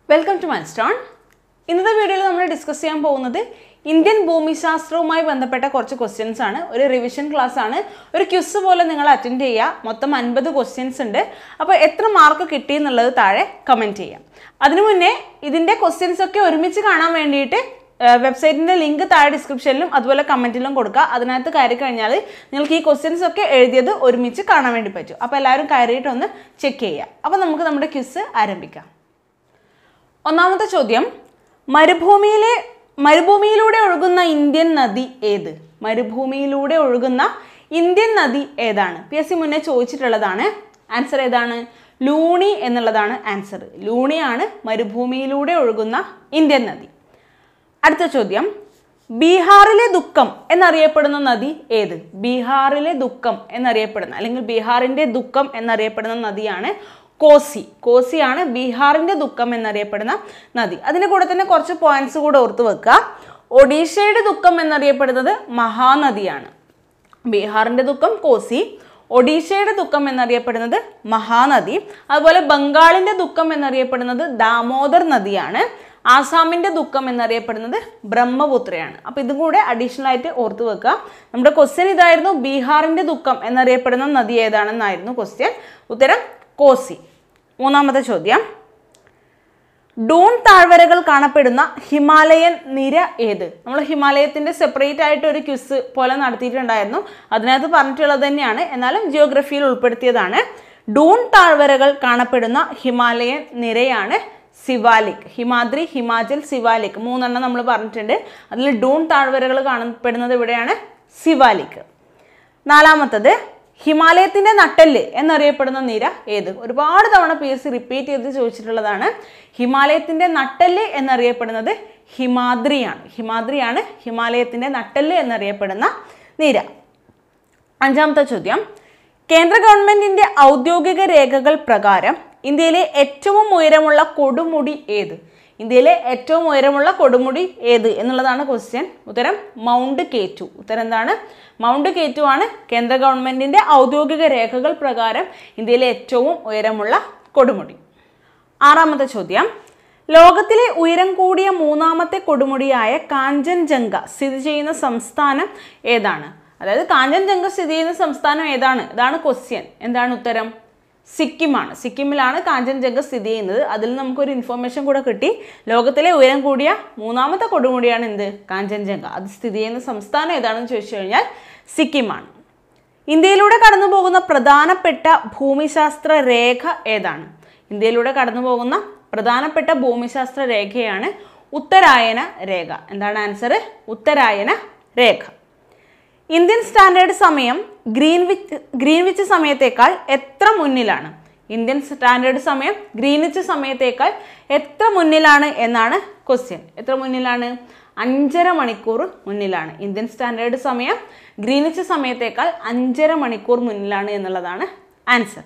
welcome to milestone ഇന്നത്തെ വീഡിയോയിൽ നമ്മൾ ഡിസ്കസ് ചെയ്യാൻ പോകുന്നത് ഇന്ത്യൻ ഭൂമിശാസ്ത്രവുമായി ബന്ധപ്പെട്ട കുറച്ച് ക്വസ്റ്റ്യൻസ് ആണ് ഒരു റിവിഷൻ ക്ലാസ് ആണ് ഒരു ക്യുസ് പോലെ നിങ്ങൾ അറ്റൻഡ് ചെയ്യുക മൊത്തം അൻപത് ക്വസ്റ്റ്യൻസ് ഉണ്ട് അപ്പോൾ എത്ര മാർക്ക് കിട്ടി എന്നുള്ളത് താഴെ കമൻറ്റ് ചെയ്യാം അതിനു മുന്നേ ഇതിൻ്റെ ക്വസ്റ്റ്യൻസ് ഒക്കെ ഒരുമിച്ച് കാണാൻ വേണ്ടിയിട്ട് വെബ്സൈറ്റിൻ്റെ ലിങ്ക് താഴെ ഡിസ്ക്രിപ്ഷനിലും അതുപോലെ കമൻറ്റിലും കൊടുക്കുക അതിനകത്ത് കയറി കഴിഞ്ഞാൽ നിങ്ങൾക്ക് ഈ ക്വസ്റ്റ്യൻസ് ഒക്കെ എഴുതിയത് ഒരുമിച്ച് കാണാൻ വേണ്ടി പറ്റും അപ്പോൾ എല്ലാവരും കയറിയിട്ടൊന്ന് ചെക്ക് ചെയ്യുക അപ്പോൾ നമുക്ക് നമ്മുടെ ക്യുസ് ആരംഭിക്കാം ഒന്നാമത്തെ ചോദ്യം മരുഭൂമിയിലെ മരുഭൂമിയിലൂടെ ഒഴുകുന്ന ഇന്ത്യൻ നദി ഏത് മരുഭൂമിയിലൂടെ ഒഴുകുന്ന ഇന്ത്യൻ നദി ഏതാണ് പി എസ് സി മുന്നേ ചോദിച്ചിട്ടുള്ളതാണ് ആൻസർ ഏതാണ് ലൂണി എന്നുള്ളതാണ് ആൻസർ ലൂണിയാണ് മരുഭൂമിയിലൂടെ ഒഴുകുന്ന ഇന്ത്യൻ നദി അടുത്ത ചോദ്യം ബീഹാറിലെ ദുഃഖം എന്നറിയപ്പെടുന്ന നദി ഏത് ബീഹാറിലെ ദുഃഖം എന്നറിയപ്പെടുന്ന അല്ലെങ്കിൽ ബീഹാറിന്റെ ദുഃഖം എന്നറിയപ്പെടുന്ന നദിയാണ് കോസി കോസിയാണ് ബീഹാറിന്റെ ദുഃഖം എന്നറിയപ്പെടുന്ന നദി അതിൻ്റെ കൂടെ തന്നെ കുറച്ച് പോയിന്റ്സ് കൂടെ ഓർത്ത് വെക്കുക ഒഡീഷയുടെ ദുഃഖം എന്നറിയപ്പെടുന്നത് മഹാനദിയാണ് ബീഹാറിന്റെ ദുഃഖം കോസി ഒഡീഷയുടെ ദുഃഖം എന്നറിയപ്പെടുന്നത് മഹാനദി അതുപോലെ ബംഗാളിന്റെ ദുഃഖം എന്നറിയപ്പെടുന്നത് ദാമോദർ നദിയാണ് ആസാമിന്റെ ദുഃഖം എന്നറിയപ്പെടുന്നത് ബ്രഹ്മപുത്രയാണ് അപ്പോൾ ഇതും കൂടെ അഡീഷണൽ ആയിട്ട് ഓർത്ത് വെക്കുക നമ്മുടെ ക്വസ്റ്റ്യൻ ഇതായിരുന്നു ബീഹാറിന്റെ ദുഃഖം എന്നറിയപ്പെടുന്ന നദി ഏതാണെന്നായിരുന്നു ക്വസ്റ്റ്യൻ ഉത്തരം കോസി മൂന്നാമത്തെ ചോദ്യം ഡൂൺ താഴ്വരകൾ കാണപ്പെടുന്ന ഹിമാലയൻ നിര ഏത് നമ്മൾ ഹിമാലയത്തിന്റെ സെപ്പറേറ്റ് ആയിട്ട് ഒരു ക്വിസ് പോലെ നടത്തിയിട്ടുണ്ടായിരുന്നു അതിനകത്ത് പറഞ്ഞിട്ടുള്ളത് തന്നെയാണ് എന്നാലും ജിയോഗ്രഫിയിൽ ഉൾപ്പെടുത്തിയതാണ് ഡൂൺ താഴ്വരകൾ കാണപ്പെടുന്ന ഹിമാലയൻ നിരയാണ് സിവാലിക് ഹിമാദ്രി ഹിമാചൽ സിവാലിക് മൂന്നെണ്ണം നമ്മൾ പറഞ്ഞിട്ടുണ്ട് അതിൽ ഡൂൺ താഴ്വരകൾ കാണപ്പെടുന്നത് ഇവിടെയാണ് സിവാലിക് നാലാമത്തത് ഹിമാലയത്തിന്റെ നട്ടെല്ല് എന്നറിയപ്പെടുന്ന നിര ഏത് ഒരുപാട് തവണ പി എസ് സി റിപ്പീറ്റ് ചെയ്ത് ചോദിച്ചിട്ടുള്ളതാണ് ഹിമാലയത്തിന്റെ നട്ടെല്ല് എന്നറിയപ്പെടുന്നത് ഹിമാദ്രിയാണ് ഹിമാദ്രിയാണ് ഹിമാലയത്തിന്റെ നട്ടെല്ല് എന്നറിയപ്പെടുന്ന നിര അഞ്ചാമത്തെ ചോദ്യം കേന്ദ്ര ഗവൺമെന്റിന്റെ ഔദ്യോഗിക രേഖകൾ പ്രകാരം ഇന്ത്യയിലെ ഏറ്റവും ഉയരമുള്ള കൊടുമുടി ഏത് ഇന്ത്യയിലെ ഏറ്റവും ഉയരമുള്ള കൊടുമുടി ഏത് എന്നുള്ളതാണ് ക്വസ്റ്റ്യൻ ഉത്തരം മൗണ്ട് കേറ്റു ഉത്തരം എന്താണ് മൗണ്ട് കേറ്റു ആണ് കേന്ദ്ര ഗവൺമെന്റിന്റെ ഔദ്യോഗിക രേഖകൾ പ്രകാരം ഇന്ത്യയിലെ ഏറ്റവും ഉയരമുള്ള കൊടുമുടി ആറാമത്തെ ചോദ്യം ലോകത്തിലെ ഉയരം കൂടിയ മൂന്നാമത്തെ കൊടുമുടിയായ കാഞ്ചൻജംഗ സ്ഥിതി ചെയ്യുന്ന സംസ്ഥാനം ഏതാണ് അതായത് കാഞ്ചൻജംഗ സ്ഥിതി ചെയ്യുന്ന സംസ്ഥാനം ഏതാണ് ഇതാണ് ക്വസ്റ്റ്യൻ എന്താണ് ഉത്തരം സിക്കിമാണ് സിക്കിമിലാണ് കാഞ്ചൻജംഗ സ്ഥിതി ചെയ്യുന്നത് അതിൽ നമുക്കൊരു ഇൻഫർമേഷൻ കൂടെ കിട്ടി ലോകത്തിലെ ഉയരം കൂടിയ മൂന്നാമത്തെ കൊടുമുടിയാണ് എന്ത് കാഞ്ചൻജംഗ അത് സ്ഥിതി ചെയ്യുന്ന സംസ്ഥാനം ഏതാണെന്ന് ചോദിച്ചു കഴിഞ്ഞാൽ സിക്കിമാണ് ഇന്ത്യയിലൂടെ കടന്നു പോകുന്ന പ്രധാനപ്പെട്ട ഭൂമിശാസ്ത്ര രേഖ ഏതാണ് ഇന്ത്യയിലൂടെ കടന്നു പോകുന്ന പ്രധാനപ്പെട്ട ഭൂമിശാസ്ത്ര രേഖയാണ് ഉത്തരായന രേഖ എന്താണ് ആൻസർ ഉത്തരായന രേഖ ഇന്ത്യൻ സ്റ്റാൻഡേർഡ് സമയം ഗ്രീൻവിച്ച് ഗ്രീൻവിച്ച് സമയത്തേക്കാൾ എത്ര മുന്നിലാണ് ഇന്ത്യൻ സ്റ്റാൻഡേർഡ് സമയം ഗ്രീൻവിച്ച് സമയത്തേക്കാൾ എത്ര മുന്നിലാണ് എന്നാണ് ക്വസ്റ്റ്യൻ എത്ര മുന്നിലാണ് അഞ്ചര മണിക്കൂർ മുന്നിലാണ് ഇന്ത്യൻ സ്റ്റാൻഡേർഡ് സമയം ഗ്രീനിച്ച് സമയത്തേക്കാൾ അഞ്ചര മണിക്കൂർ മുന്നിലാണ് എന്നുള്ളതാണ് ആൻസർ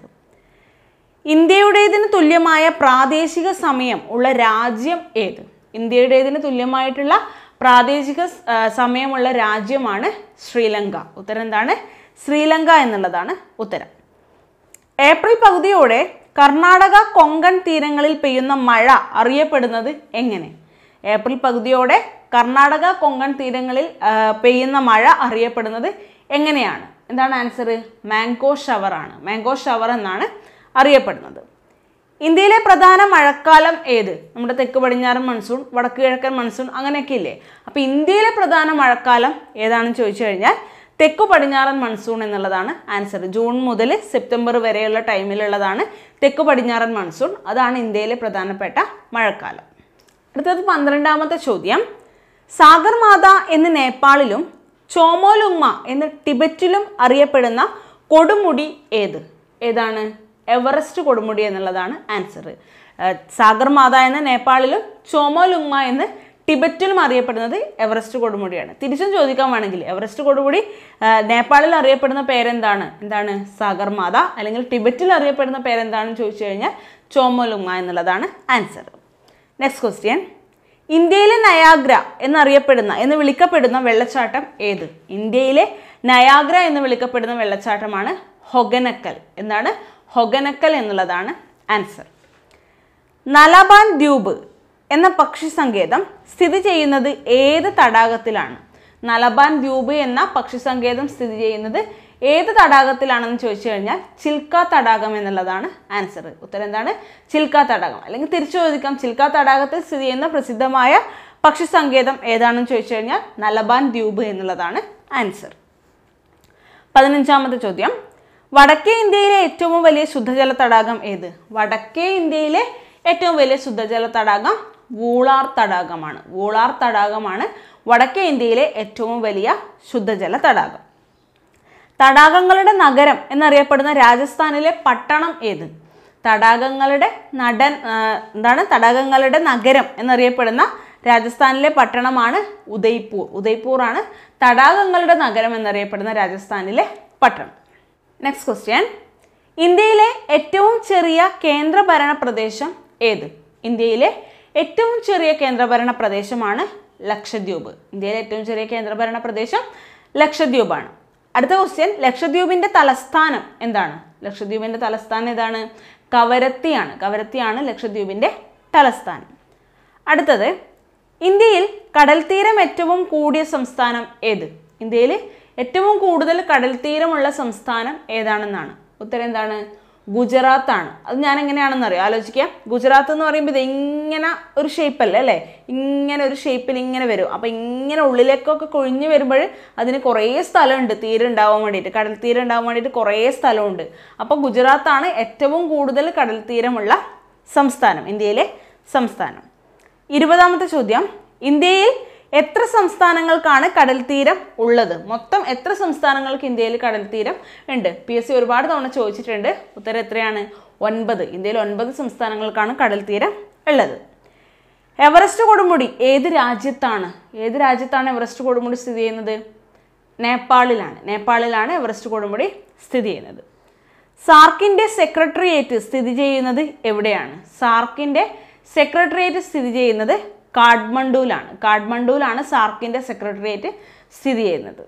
ഇന്ത്യയുടേതിന് തുല്യമായ പ്രാദേശിക സമയം ഉള്ള രാജ്യം ഏത് ഇന്ത്യയുടേതിന് തുല്യമായിട്ടുള്ള പ്രാദേശിക ആ, സമയമുള്ള രാജ്യമാണ് ശ്രീലങ്ക ഉത്തരം എന്താണ് ശ്രീലങ്ക എന്നുള്ളതാണ് ഉത്തരം ഏപ്രിൽ പകുതിയോടെ കർണാടക കൊങ്കൺ തീരങ്ങളിൽ പെയ്യുന്ന മഴ അറിയപ്പെടുന്നത് എങ്ങനെ ഏപ്രിൽ പകുതിയോടെ കർണാടക കൊങ്കൺ തീരങ്ങളിൽ ആ, പെയ്യുന്ന മഴ അറിയപ്പെടുന്നത് എങ്ങനെയാണ് എന്താണ് ആൻസർ മാംഗോ ഷവർ ആണ് മാംഗോ ഷവർ എന്നാണ് അറിയപ്പെടുന്നത് ഇന്ത്യയിലെ പ്രധാന മഴക്കാലം ഏത് നമ്മുടെ തെക്ക് പടിഞ്ഞാറൻ മൺസൂൺ വടക്ക് കിഴക്കൻ മൺസൂൺ അങ്ങനെയൊക്കെ ഇല്ലേ അപ്പോൾ ഇന്ത്യയിലെ പ്രധാന മഴക്കാലം ഏതാണെന്ന് ചോദിച്ചു കഴിഞ്ഞാൽ തെക്കു പടിഞ്ഞാറൻ മൺസൂൺ എന്നുള്ളതാണ് ആൻസർ ജൂൺ മുതൽ സെപ്റ്റംബർ വരെയുള്ള ടൈമിലുള്ളതാണ് തെക്കു പടിഞ്ഞാറൻ മൺസൂൺ അതാണ് ഇന്ത്യയിലെ പ്രധാനപ്പെട്ട മഴക്കാലം അടുത്തത് പന്ത്രണ്ടാമത്തെ ചോദ്യം സാഗർമാത എന്ന് നേപ്പാളിലും ചോമോലുങ്മ എന്ന് ടിബറ്റിലും അറിയപ്പെടുന്ന കൊടുമുടി ഏത് ഏതാണ് എവറസ്റ്റ് കൊടുമുടി എന്നുള്ളതാണ് ആൻസർ സാഗർമാത എന്ന് നേപ്പാളിലും ചോമോലുങ്മ എന്ന് ടിബറ്റിലും അറിയപ്പെടുന്നത് എവറസ്റ്റ് കൊടുമുടിയാണ് തിരിച്ചും ചോദിക്കാൻ വേണമെങ്കിൽ എവറസ്റ്റ് കൊടുമുടി ആ, നേപ്പാളിൽ അറിയപ്പെടുന്ന പേരെന്താണ് എന്താണ് സാഗർമാത അല്ലെങ്കിൽ ടിബറ്റിൽ അറിയപ്പെടുന്ന പേരെന്താണെന്ന് ചോദിച്ചു കഴിഞ്ഞാൽ ചോമോലുങ്മ എന്നുള്ളതാണ് ആൻസർ നെക്സ്റ്റ് ക്വസ്റ്റ്യൻ ഇന്ത്യയിലെ നയാഗ്ര എന്നറിയപ്പെടുന്ന എന്ന് വിളിക്കപ്പെടുന്ന വെള്ളച്ചാട്ടം ഏത് ഇന്ത്യയിലെ നയാഗ്ര എന്ന് വിളിക്കപ്പെടുന്ന വെള്ളച്ചാട്ടമാണ് ഹൊഗനക്കൽ എന്താണ് ഹൊഗനക്കൽ എന്നുള്ളതാണ് ആൻസർ നലബാൻ ദ്വീപ് എന്ന പക്ഷി സങ്കേതം സ്ഥിതി ചെയ്യുന്നത് ഏത് തടാകത്തിലാണ് നലബാൻ ദ്വീപ് എന്ന പക്ഷി സങ്കേതം സ്ഥിതി ചെയ്യുന്നത് ഏത് തടാകത്തിലാണെന്ന് ചോദിച്ചു കഴിഞ്ഞാൽ ചിൽക്ക തടാകം എന്നുള്ളതാണ് ആൻസർ ഉത്തരം എന്താണ് ചിൽക്ക തടാകം അല്ലെങ്കിൽ തിരിച്ചു ചോദിക്കാം ചിൽക്ക തടാകത്തിൽ സ്ഥിതി ചെയ്യുന്ന പ്രസിദ്ധമായ പക്ഷി സങ്കേതം ഏതാണെന്ന് ചോദിച്ചു കഴിഞ്ഞാൽ നലബാൻ ദ്വീപ് എന്നുള്ളതാണ് ആൻസർ പതിനഞ്ചാമത്തെ ചോദ്യം വടക്കേ ഇന്ത്യയിലെ ഏറ്റവും വലിയ ശുദ്ധജല തടാകം ഏത് വടക്കേ ഇന്ത്യയിലെ ഏറ്റവും വലിയ ശുദ്ധജല തടാകം വൂളാർ തടാകമാണ് വൂളാർ തടാകമാണ് വടക്കേ ഇന്ത്യയിലെ ഏറ്റവും വലിയ ശുദ്ധജല തടാകം തടാകങ്ങളുടെ നഗരം എന്നറിയപ്പെടുന്ന രാജസ്ഥാനിലെ പട്ടണം ഏത് തടാകങ്ങളുടെ നടൻ ആ, എന്താണ് തടാകങ്ങളുടെ നഗരം എന്നറിയപ്പെടുന്ന രാജസ്ഥാനിലെ പട്ടണമാണ് ഉദയ്പൂർ ഉദയ്പൂർ ആണ് തടാകങ്ങളുടെ നഗരം എന്നറിയപ്പെടുന്ന രാജസ്ഥാനിലെ പട്ടണം നെക്സ്റ്റ് ക്വസ്റ്റ്യൻ ഇന്ത്യയിലെ ഏറ്റവും ചെറിയ കേന്ദ്രഭരണ പ്രദേശം ഏത് ഇന്ത്യയിലെ ഏറ്റവും ചെറിയ കേന്ദ്രഭരണ പ്രദേശമാണ് ലക്ഷദ്വീപ് ഇന്ത്യയിലെ ഏറ്റവും ചെറിയ കേന്ദ്രഭരണ പ്രദേശം ലക്ഷദ്വീപാണ് അടുത്ത ക്വസ്റ്റ്യൻ ലക്ഷദ്വീപിന്റെ തലസ്ഥാനം എന്താണ് ലക്ഷദ്വീപിന്റെ തലസ്ഥാനം ഏതാണ് കവരത്തിയാണ് കവരത്തിയാണ് ലക്ഷദ്വീപിന്റെ തലസ്ഥാനം അടുത്തത് ഇന്ത്യയിൽ കടൽ തീരം ഏറ്റവും കൂടിയ സംസ്ഥാനം ഏത് ഇന്ത്യയിൽ ഏറ്റവും കൂടുതൽ കടൽ തീരമുള്ള സംസ്ഥാനം ഏതാണെന്നാണ് ഉത്തരം എന്താണ് ഗുജറാത്ത് ആണ് അത് ഞാൻ എങ്ങനെയാണെന്ന് അറിയാം ആലോചിക്കാം ഗുജറാത്ത് എന്ന് പറയുമ്പോൾ ഇത് ഇങ്ങനെ ഒരു ഷേപ്പല്ലേ അല്ലേ ഇങ്ങനെ ഒരു ഷേപ്പിൽ ഇങ്ങനെ വരും അപ്പോൾ ഇങ്ങനെ ഉള്ളിലേക്കൊക്കെ കൊഴിഞ്ഞു വരുമ്പോൾ അതിന് കുറേ സ്ഥലമുണ്ട് തീരം ഉണ്ടാവാൻ വേണ്ടിയിട്ട് കടൽ തീരം ഉണ്ടാവാൻ വേണ്ടിയിട്ട് കുറേ സ്ഥലമുണ്ട് അപ്പോൾ ഗുജറാത്താണ് ഏറ്റവും കൂടുതൽ കടൽ തീരമുള്ള സംസ്ഥാനം ഇന്ത്യയിലെ സംസ്ഥാനം ഇരുപതാമത്തെ ചോദ്യം ഇന്ത്യയിൽ എത്ര സംസ്ഥാനങ്ങൾക്കാണ് കടൽ തീരം ഉള്ളത് മൊത്തം എത്ര സംസ്ഥാനങ്ങൾക്ക് ഇന്ത്യയിൽ കടൽ തീരം ഉണ്ട് പി എസ് സി ഒരുപാട് തവണ ചോദിച്ചിട്ടുണ്ട് ഉത്തരം എത്രയാണ് ഒൻപത് ഇന്ത്യയിൽ ഒൻപത് സംസ്ഥാനങ്ങൾക്കാണ് കടൽ തീരം ഉള്ളത് എവറസ്റ്റ് കൊടുമുടി ഏത് രാജ്യത്താണ് ഏത് രാജ്യത്താണ് എവറസ്റ്റ് കൊടുമുടി സ്ഥിതി ചെയ്യുന്നത് നേപ്പാളിലാണ് നേപ്പാളിലാണ് എവറസ്റ്റ് കൊടുമുടി സ്ഥിതി ചെയ്യുന്നത് സാർക്കിൻ്റെ സെക്രട്ടറിയേറ്റ് സ്ഥിതി ചെയ്യുന്നത് എവിടെയാണ് സാർക്കിൻ്റെ സെക്രട്ടറിയേറ്റ് സ്ഥിതി ചെയ്യുന്നത് കാഠ്മണ്ഡുവിലാണ് കാഠ്മണ്ഡുവിലാണ് സാർക്കിൻ്റെ സെക്രട്ടറിയേറ്റ് സ്ഥിതി ചെയ്യുന്നത്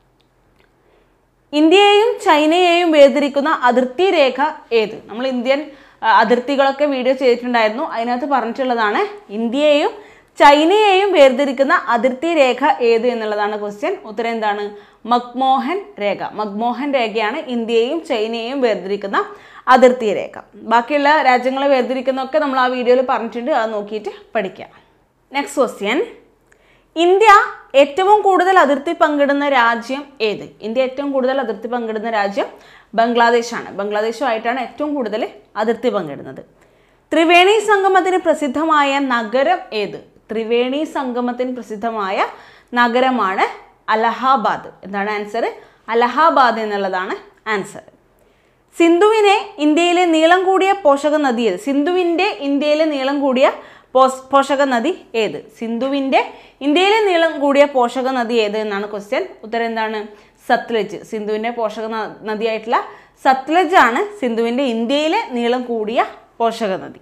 ഇന്ത്യയെയും ചൈനയെയും വേർതിരിക്കുന്ന അതിർത്തി രേഖ ഏത് നമ്മൾ ഇന്ത്യൻ ആ, അതിർത്തികളൊക്കെ വീഡിയോ ചെയ്തിട്ടുണ്ടായിരുന്നു അതിനകത്ത് പറഞ്ഞിട്ടുള്ളതാണ് ഇന്ത്യയെയും ചൈനയെയും വേർതിരിക്കുന്ന അതിർത്തി രേഖ ഏത് എന്നുള്ളതാണ് ക്വസ്റ്റ്യൻ ഉത്തരം എന്താണ് മക്മോഹൻ രേഖ മക്മോഹൻ രേഖയാണ് ഇന്ത്യയെയും ചൈനയെയും വേർതിരിക്കുന്ന അതിർത്തി രേഖ ബാക്കിയുള്ള രാജ്യങ്ങളെ വേർതിരിക്കുന്നതൊക്കെ നമ്മൾ ആ വീഡിയോയിൽ പറഞ്ഞിട്ടുണ്ട് അത് നോക്കിയിട്ട് പഠിക്കാം നെക്സ്റ്റ് ക്വസ്റ്റ്യൻ ഇന്ത്യ ഏറ്റവും കൂടുതൽ അതിർത്തി പങ്കിടുന്ന രാജ്യം ഏത് ഇന്ത്യ ഏറ്റവും കൂടുതൽ അതിർത്തി പങ്കിടുന്ന രാജ്യം ബംഗ്ലാദേശാണ് ബംഗ്ലാദേശുമായിട്ടാണ് ഏറ്റവും കൂടുതൽ അതിർത്തി പങ്കിടുന്നത് ത്രിവേണി സംഗമത്തിന് പ്രസിദ്ധമായ നഗരം ഏത് ത്രിവേണി സംഗമത്തിന് പ്രസിദ്ധമായ നഗരമാണ് അലഹാബാദ് എന്താണ് ആൻസർ അലഹാബാദ് എന്നുള്ളതാണ് ആൻസർ സിന്ധുവിനെ ഇന്ത്യയിലെ നീളം കൂടിയ പോഷക നദി ഏത് സിന്ധുവിൻ്റെ ഇന്ത്യയിലെ നീളം കൂടിയ പോസ് പോഷക നദി ഏത് സിന്ധുവിൻ്റെ ഇന്ത്യയിലെ നീളം കൂടിയ പോഷക നദി ഏത് എന്നാണ് ക്വസ്റ്റ്യൻ ഉത്തരം എന്താണ് സത്ലജ് സിന്ധുവിൻ്റെ പോഷക ന- നദിയായിട്ടുള്ള സത്ലജ് ആണ് സിന്ധുവിൻ്റെ ഇന്ത്യയിലെ നീളം കൂടിയ പോഷക നദി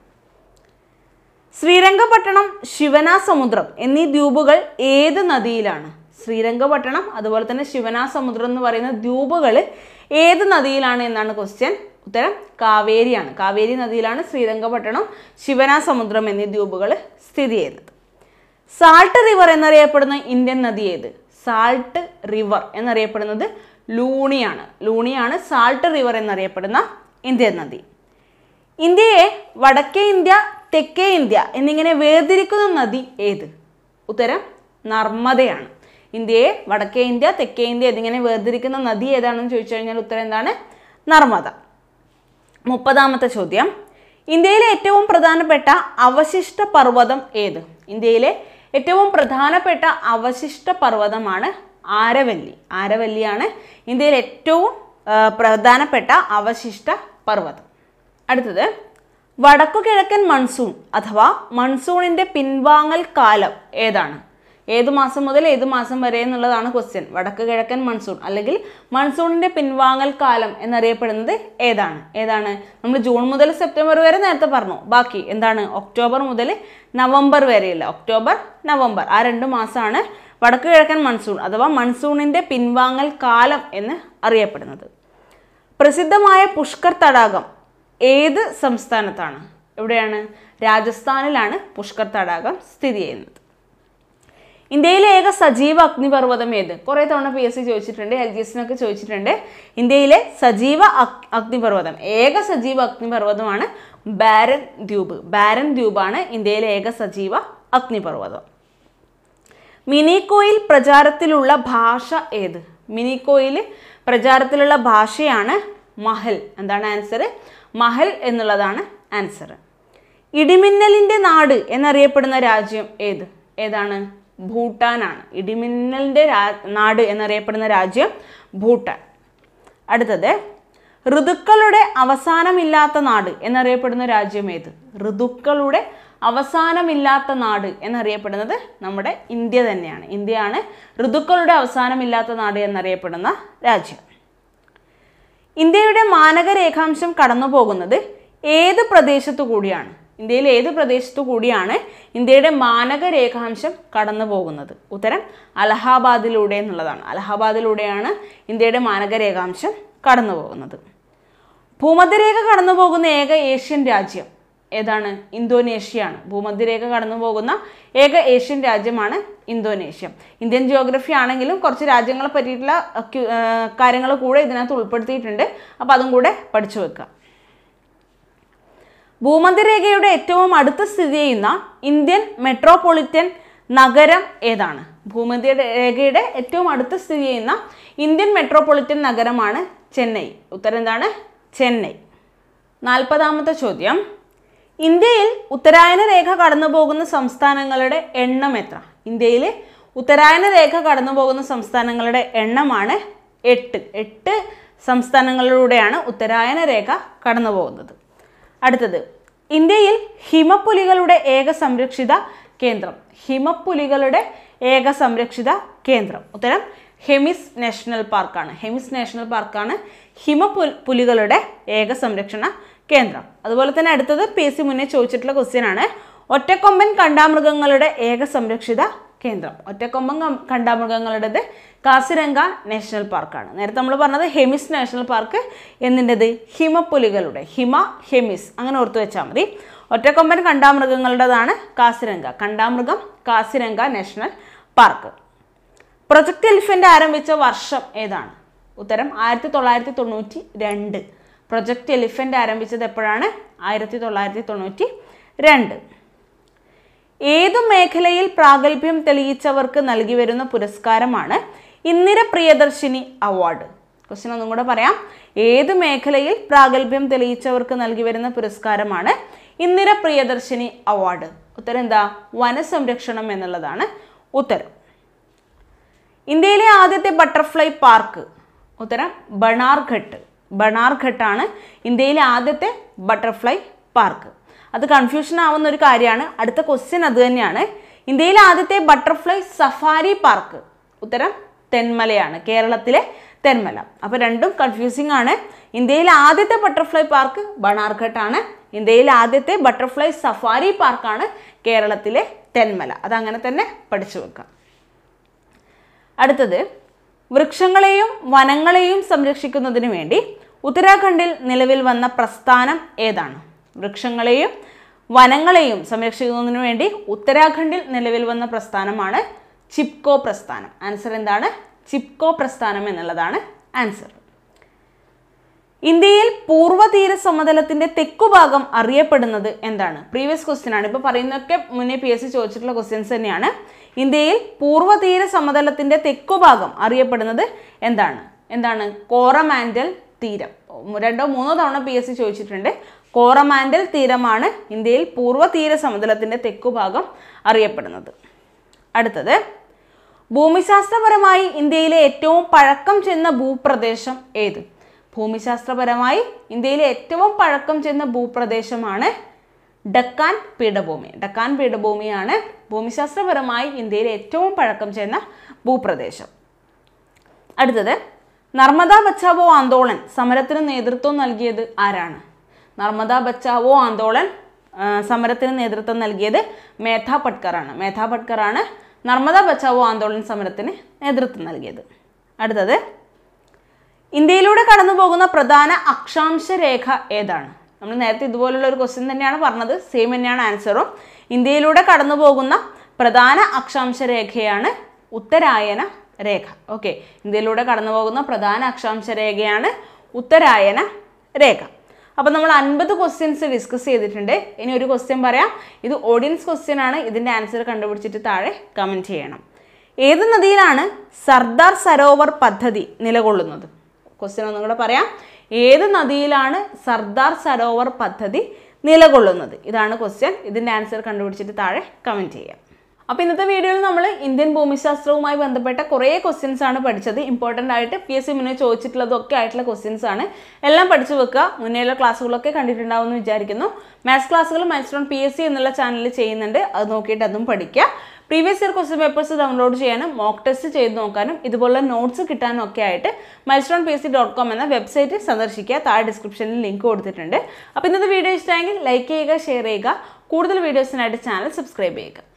ശ്രീരംഗപട്ടണം ശിവനാസമുദ്രം എന്നീ ദ്വീപുകൾ ഏത് നദിയിലാണ് ശ്രീരംഗപട്ടണം അതുപോലെ തന്നെ ശിവനാസമുദ്രം എന്ന് പറയുന്ന ദ്വീപുകൾ ഏത് നദിയിലാണ് എന്നാണ് ക്വസ്റ്റ്യൻ ഉത്തരം കാവേരിയാണ് കാവേരി നദിയിലാണ് ശ്രീരംഗപട്ടണം ശിവനാസമുദ്രം എന്നീ ദ്വീപുകൾ സ്ഥിതി ചെയ്യുന്നത് സാൾട്ട് റിവർ എന്നറിയപ്പെടുന്ന ഇന്ത്യൻ നദി ഏത് സാൾട്ട് റിവർ എന്നറിയപ്പെടുന്നത് ലൂണിയാണ് ലൂണിയാണ് സാൾട്ട് റിവർ എന്നറിയപ്പെടുന്ന ഇന്ത്യൻ നദി ഇന്ത്യയെ വടക്കേ ഇന്ത്യ തെക്കേ ഇന്ത്യ എന്നിങ്ങനെ വേർതിരിക്കുന്ന നദി ഏത് ഉത്തരം നർമ്മദയാണ് ഇന്ത്യയെ വടക്കേ ഇന്ത്യ തെക്കേ ഇന്ത്യ എന്നിങ്ങനെ വേർതിരിക്കുന്ന നദി ഏതാണെന്ന് ചോദിച്ചു കഴിഞ്ഞാൽ ഉത്തരം എന്താണ് നർമ്മദ മുപ്പതാമത്തെ ചോദ്യം ഇന്ത്യയിലെ ഏറ്റവും പ്രധാനപ്പെട്ട അവശിഷ്ട പർവ്വതം ഏത് ഇന്ത്യയിലെ ഏറ്റവും പ്രധാനപ്പെട്ട അവശിഷ്ട പർവ്വതമാണ് ആരവല്ലി ആരവല്ലിയാണ് ഇന്ത്യയിലെ ഏറ്റവും ആ, പ്രധാനപ്പെട്ട അവശിഷ്ട പർവ്വതം അടുത്തത് വടക്കു കിഴക്കൻ മൺസൂൺ അഥവാ മൺസൂണിന്റെ പിൻവാങ്ങൽ കാലം ഏതാണ് ഏത് മാസം മുതൽ ഏത് മാസം വരെ എന്നുള്ളതാണ് ക്വസ്റ്റ്യൻ വടക്ക് കിഴക്കൻ മൺസൂൺ അല്ലെങ്കിൽ മൺസൂണിന്റെ പിൻവാങ്ങൽ കാലം എന്നറിയപ്പെടുന്നത് ഏതാണ് ഏതാണ് നമ്മൾ ജൂൺ മുതൽ സെപ്റ്റംബർ വരെ നേരത്തെ പറഞ്ഞു ബാക്കി എന്താണ് ഒക്ടോബർ മുതൽ നവംബർ വരെയുള്ള ഒക്ടോബർ നവംബർ ആ രണ്ട് മാസമാണ് വടക്ക് കിഴക്കൻ മൺസൂൺ അഥവാ മൺസൂണിന്റെ പിൻവാങ്ങൽ കാലം എന്ന് അറിയപ്പെടുന്നത് പ്രസിദ്ധമായ പുഷ്കർ തടാകം ഏത് സംസ്ഥാനത്താണ് എവിടെയാണ് രാജസ്ഥാനിലാണ് പുഷ്കർ തടാകം സ്ഥിതി ചെയ്യുന്നത് ഇന്ത്യയിലെ ഏക സജീവ അഗ്നിപർവ്വതം ഏത് കുറേ തവണ പി എസ് സി ചോദിച്ചിട്ടുണ്ട് എൽ ജി എസിനൊക്കെ ചോദിച്ചിട്ടുണ്ട് ഇന്ത്യയിലെ സജീവ അഗ്- അഗ്നിപർവ്വതം ഏക സജീവ അഗ്നിപർവ്വതമാണ് ബാരൻ ദ്വീപ് ബാരൻ ദ്വീപാണ് ഇന്ത്യയിലെ ഏക സജീവ അഗ്നിപർവ്വതം മിനിക്കോയിൽ പ്രചാരത്തിലുള്ള ഭാഷ ഏത് മിനിക്കോയിൽ പ്രചാരത്തിലുള്ള ഭാഷയാണ് മഹൽ എന്താണ് ആൻസർ മഹൽ എന്നുള്ളതാണ് ആൻസർ ഇടിമിന്നലിൻ്റെ നാട് എന്നറിയപ്പെടുന്ന രാജ്യം ഏത് ഏതാണ് ഭൂട്ടാനാണ് ഇടിമിന്നലിൻ്റെ രാ നാട് എന്നറിയപ്പെടുന്ന രാജ്യം ഭൂട്ടാൻ അടുത്തത് ഋതുക്കളുടെ അവസാനമില്ലാത്ത നാട് എന്നറിയപ്പെടുന്ന രാജ്യം ഏത് ഋതുക്കളുടെ അവസാനമില്ലാത്ത നാട് എന്നറിയപ്പെടുന്നത് നമ്മുടെ ഇന്ത്യ തന്നെയാണ് ഇന്ത്യയാണ് ഋതുക്കളുടെ അവസാനമില്ലാത്ത നാട് എന്നറിയപ്പെടുന്ന രാജ്യം ഇന്ത്യയുടെ മാനക രേഖാംശം കടന്നു പോകുന്നത് ഏത് പ്രദേശത്തു കൂടിയാണ് ഇന്ത്യയിലെ ഏത് പ്രദേശത്തു കൂടിയാണ് ഇന്ത്യയുടെ മാനക രേഖാംശം കടന്നു പോകുന്നത് ഉത്തരം അലഹാബാദിലൂടെ എന്നുള്ളതാണ് അലഹാബാദിലൂടെയാണ് ഇന്ത്യയുടെ മാനക രേഖാംശം കടന്നു പോകുന്നത് ഭൂമധ്യരേഖ കടന്നു പോകുന്ന ഏക ഏഷ്യൻ രാജ്യം ഏതാണ് ഇന്തോനേഷ്യയാണ് ഭൂമധ്യരേഖ കടന്നു പോകുന്ന ഏക ഏഷ്യൻ രാജ്യമാണ് ഇന്തോനേഷ്യ ഇന്ത്യൻ ജിയോഗ്രഫി ആണെങ്കിലും കുറച്ച് രാജ്യങ്ങളെ പറ്റിയിട്ടുള്ള കാര്യങ്ങൾ കൂടെ ഇതിനകത്ത് ഉൾപ്പെടുത്തിയിട്ടുണ്ട് അപ്പോൾ അതും കൂടെ പഠിച്ചു വെക്കുക ഭൂമധ്യരേഖയുടെ ഏറ്റവും അടുത്ത് സ്ഥിതി ചെയ്യുന്ന ഇന്ത്യൻ മെട്രോപൊളിറ്റൻ നഗരം ഏതാണ് ഭൂമധ്യരേഖയുടെ ഏറ്റവും അടുത്ത് സ്ഥിതി ചെയ്യുന്ന ഇന്ത്യൻ മെട്രോപൊളിറ്റൻ നഗരമാണ് ചെന്നൈ ഉത്തരം എന്താണ് ചെന്നൈ നാൽപ്പതാമത്തെ ചോദ്യം ഇന്ത്യയിൽ ഉത്തരായന രേഖ കടന്നു പോകുന്ന സംസ്ഥാനങ്ങളുടെ എണ്ണം എത്ര ഇന്ത്യയിൽ ഉത്തരായന രേഖ കടന്നു പോകുന്ന സംസ്ഥാനങ്ങളുടെ എണ്ണമാണ് എട്ട് എട്ട് സംസ്ഥാനങ്ങളിലൂടെയാണ് ഉത്തരായന രേഖ കടന്നു പോകുന്നത് അടുത്തത് ഇന്ത്യയിൽ ഹിമപ്പുലികളുടെ ഏക സംരക്ഷിത കേന്ദ്രം ഹിമപ്പുലികളുടെ ഏക സംരക്ഷിത കേന്ദ്രം ഉത്തരം ഹെമിസ് നാഷണൽ പാർക്കാണ് ഹെമിസ് നാഷണൽ പാർക്കാണ് ഹിമപുൽ പുലികളുടെ ഏക സംരക്ഷണ കേന്ദ്രം അതുപോലെ തന്നെ അടുത്തത് പി എസ് സി മുന്നേ ചോദിച്ചിട്ടുള്ള ക്വസ്റ്റ്യൻ ആണ് ഒറ്റക്കൊമ്പൻ കണ്ടാമൃഗങ്ങളുടെ ഏക സംരക്ഷിത കേന്ദ്രം ഒറ്റക്കൊമ്പൻ കം- കണ്ടാമൃഗങ്ങളുടേത് കാസിരംഗ നാഷണൽ പാർക്കാണ് നേരത്തെ നമ്മൾ പറഞ്ഞത് ഹെമിസ് നാഷണൽ പാർക്ക് എന്നിൻ്റെത് ഹിമപ്പുലികളുടെ ഹിമ ഹെമിസ് അങ്ങനെ ഓർത്തു വെച്ചാൽ മതി ഒറ്റക്കൊമ്പൻ കണ്ടാമൃഗങ്ങളുടേതാണ് കാസിരംഗ കണ്ടാമൃഗം Kaziranga national park project elephant ആരംഭിച്ച വർഷം ഏതാണ് ഉത്തരം ആയിരത്തി തൊള്ളായിരത്തി തൊണ്ണൂറ്റി രണ്ട് പ്രൊജക്ട് എലിഫൻ്റ് ആരംഭിച്ചത് എപ്പോഴാണ് ആയിരത്തി തൊള്ളായിരത്തി തൊണ്ണൂറ്റി രണ്ട് ഏതു മേഖലയിൽ പ്രാഗൽഭ്യം തെളിയിച്ചവർക്ക് നൽകി വരുന്ന പുരസ്കാരമാണ് ഇന്ദിര പ്രിയദർശിനി അവാർഡ് ക്വസ്റ്റ്യൻ ഒന്നും കൂടെ പറയാം ഏത് മേഖലയിൽ പ്രാഗൽഭ്യം തെളിയിച്ചവർക്ക് നൽകി വരുന്ന പുരസ്കാരമാണ് ഇന്ദിര പ്രിയദർശിനി അവാർഡ് ഉത്തരം എന്താ വനസംരക്ഷണം എന്നുള്ളതാണ് ഉത്തരം ഇന്ത്യയിലെ ആദ്യത്തെ ബട്ടർഫ്ലൈ പാർക്ക് ഉത്തരം ബണാർഘട്ട് ബണാർഘട്ടാണ് ഇന്ത്യയിലെ ആദ്യത്തെ ബട്ടർഫ്ലൈ പാർക്ക് അത് കൺഫ്യൂഷൻ ആവുന്ന ഒരു കാര്യമാണ് അടുത്ത ക്വസ്റ്റ്യൻ അത് തന്നെയാണ് ഇന്ത്യയിലെ ആദ്യത്തെ ബട്ടർഫ്ലൈ സഫാരി പാർക്ക് ഉത്തരം തെന്മലയാണ് കേരളത്തിലെ തെന്മല അപ്പോൾ രണ്ടും കൺഫ്യൂസിംഗ് ആണ് ഇന്ത്യയിലെ ആദ്യത്തെ ബട്ടർഫ്ലൈ പാർക്ക് ബണാർഘട്ടാണ് ഇന്ത്യയിലെ ആദ്യത്തെ ബട്ടർഫ്ലൈ സഫാരി പാർക്കാണ് കേരളത്തിലെ തെന്മല അതങ്ങനെ തന്നെ പഠിച്ചു വെക്കാം അടുത്തത് വൃക്ഷങ്ങളെയും വനങ്ങളെയും സംരക്ഷിക്കുന്നതിന് വേണ്ടി ഉത്തരാഖണ്ഡിൽ നിലവിൽ വന്ന പ്രസ്ഥാനം ഏതാണ് വൃക്ഷങ്ങളെയും വനങ്ങളെയും സംരക്ഷിക്കുന്നതിന് വേണ്ടി ഉത്തരാഖണ്ഡിൽ നിലവിൽ വന്ന പ്രസ്ഥാനമാണ് ചിപ്കോ പ്രസ്ഥാനം ആൻസർ എന്താണ് ചിപ്കോ പ്രസ്ഥാനം എന്നുള്ളതാണ് ആൻസർ ഇന്ത്യയിൽ പൂർവ്വതീര സമതലത്തിന്റെ തെക്കുഭാഗം അറിയപ്പെടുന്നത് എന്താണ് പ്രീവിയസ് ക്വസ്റ്റ്യൻ ആണ് ഇപ്പോൾ പറയുന്നതൊക്കെ മുന്നേ പി എസ് സി ചോദിച്ചിട്ടുള്ള ക്വസ്റ്റ്യൻസ് തന്നെയാണ് ഇന്ത്യയിൽ പൂർവ്വതീര സമതലത്തിന്റെ തെക്കുഭാഗം അറിയപ്പെടുന്നത് എന്താണ് എന്താണ് കോറമാൻഡൽ തീരം രണ്ടോ മൂന്നോ തവണ പി എസ് സി ചോദിച്ചിട്ടുണ്ട് കോറമാൻഡൽ തീരമാണ് ഇന്ത്യയിൽ പൂർവ്വതീര സമതലത്തിന്റെ തെക്കുഭാഗം അറിയപ്പെടുന്നത് അടുത്തത് ഭൂമിശാസ്ത്രപരമായി ഇന്ത്യയിലെ ഏറ്റവും പഴക്കം ചെന്ന ഭൂപ്രദേശം ഏത് ഭൂമിശാസ്ത്രപരമായി ഇന്ത്യയിലെ ഏറ്റവും പഴക്കം ചെന്ന ഭൂപ്രദേശമാണ് ഡക്കാൻ പീഠഭൂമി ഡക്കാൻ പീഠഭൂമിയാണ് ഭൂമിശാസ്ത്രപരമായി ഇന്ത്യയിലെ ഏറ്റവും പഴക്കം ചെന്ന ഭൂപ്രദേശം അടുത്തത് നർമ്മദ ബച്ചാവോ ആന്തോളൻ സമരത്തിന് നേതൃത്വം നൽകിയത് ആരാണ് നർമ്മദ ബച്ചാവോ ആന്തോളൻ ആ, സമരത്തിന് നേതൃത്വം നൽകിയത് മേധ പട്കറാണ് മേധ പട്കറാണ് നർമ്മദ ബച്ചാവോ ആന്തോളൻ സമരത്തിന് നേതൃത്വം നൽകിയത് അടുത്തത് ഇന്ത്യയിലൂടെ കടന്നു പോകുന്ന പ്രധാന അക്ഷാംശ രേഖ ഏതാണ് നമ്മൾ നേരത്തെ ഇതുപോലുള്ള ഒരു ക്വസ്റ്റ്യൻ തന്നെയാണ് പറഞ്ഞത് സെയിം തന്നെയാണ് ആൻസറും ഇന്ത്യയിലൂടെ കടന്നു പോകുന്ന പ്രധാന അക്ഷാംശ രേഖയാണ് ഉത്തരായന രേഖ ഓക്കെ ഇന്ത്യയിലൂടെ കടന്നു പോകുന്ന പ്രധാന അക്ഷാംശ രേഖയാണ് ഉത്തരായന രേഖ അപ്പോൾ നമ്മൾ അൻപത് ക്വസ്റ്റ്യൻസ് ഡിസ്കസ് ചെയ്തിട്ടുണ്ട് ഇനി ഒരു ക്വസ്റ്റ്യൻ പറയാം ഇത് ഓഡിയൻസ് ക്വസ്റ്റ്യൻ ആണ് ഇതിൻ്റെ ആൻസർ കണ്ടുപിടിച്ചിട്ട് താഴെ കമൻറ്റ് ചെയ്യണം ഏത് നദിയിലാണ് സർദാർ സരോവർ പദ്ധതി നിലകൊള്ളുന്നത് ക്വസ്റ്റ്യൻ ഒന്നും കൂടെ പറയാം ഏത് നദിയിലാണ് സർദാർ സരോവർ പദ്ധതി നിലകൊള്ളുന്നത് ഇതാണ് ക്വസ്റ്റ്യൻ ഇതിൻ്റെ ആൻസർ കണ്ടുപിടിച്ചിട്ട് താഴെ കമൻറ്റ് ചെയ്യാം അപ്പോൾ ഇന്നത്തെ വീഡിയോയിൽ നമ്മൾ ഇന്ത്യൻ ഭൂമിശാസ്ത്രവുമായി ബന്ധപ്പെട്ട കുറേ ക്വസ്റ്റ്യൻസ് ആണ് പഠിച്ചത് ഇമ്പോർട്ടൻ്റ് ആയിട്ട് പി എസ് സി മുന്നേ ചോദിച്ചിട്ടുള്ളതൊക്കെ ആയിട്ടുള്ള ക്വസ്റ്റ്യൻസ് ആണ് എല്ലാം പഠിച്ചു വെക്കുക മുന്നേയുള്ള ക്ലാസ്സുകളൊക്കെ കണ്ടിട്ടുണ്ടാവും എന്ന് വിചാരിക്കുന്നു മാത്സ് ക്ലാസ്സുകൾ മൈൽസ്റ്റോൺ പി എസ് സി എന്നുള്ള ചാനലിൽ ചെയ്യുന്നുണ്ട് അത് നോക്കിയിട്ട് അതും പഠിക്കുക previous year question papers download ചെയ്യാനും മോക്ക് ടെസ്റ്റ് ചെയ്ത് നോക്കാനും ഇതുപോലുള്ള നോട്ട്സ് കിട്ടാനും ഒക്കെ ആയിട്ട് milestone P S C dot com എന്ന വെബ്സൈറ്റ് സന്ദർശിക്കുക താഴെ ഡിസ്ക്രിപ്ഷനിൽ ലിങ്ക് കൊടുത്തിട്ടുണ്ട് അപ്പോൾ ഇന്നത്തെ വീഡിയോ ഇഷ്ടമെങ്കിൽ ലൈക്ക് ചെയ്യുക ഷെയർ ചെയ്യുക കൂടുതൽ വീഡിയോസിനായിട്ട് ചാനൽ സബ്സ്ക്രൈബ് ചെയ്യുക